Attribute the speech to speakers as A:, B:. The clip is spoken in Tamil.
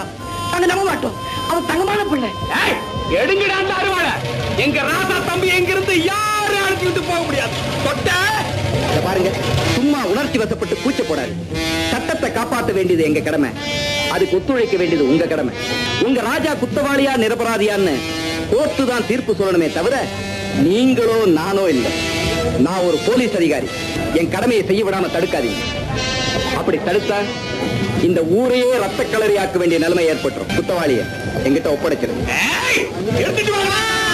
A: வேண்டாம் நாங்க நம்ப மாட்டோம் அவன் தங்கமான பிள்ளை
B: ஏய், எடுங்கடா அந்த அருவாளை எங்க ராசா தம்பி எங்க இருந்து யாரும் அனுப்பி விட்டு போக முடியாது தொட்ட
C: இத பாருங்க சும்மா உணர்ச்சி வசப்பட்டு கூச்ச போடாது சட்டத்தை காப்பாற்ற வேண்டியது எங்க கடமை அதுக்கு ஒத்துழைக்க வேண்டியது உங்க கடமை உங்க ராஜா குத்தவாளியா நிரபராதியான்னு கோர்ட்டு தான் தீர்ப்பு சொல்லணுமே தவிர நீங்களோ நானோ இல்லை நான் ஒரு போலீஸ் அதிகாரி என் கடமையை செய்ய விடாம தடுக்காதீங்க அப்படி தடுத்தா இந்த ஊரையே ரத்த ஆக்க வேண்டிய நிலைமை ஏற்பட்டுரும் குத்தவாளிய எங்கிட்ட ஒப்படைச்சிருங்க
B: ஏய், எடுத்துட்டு வாங்க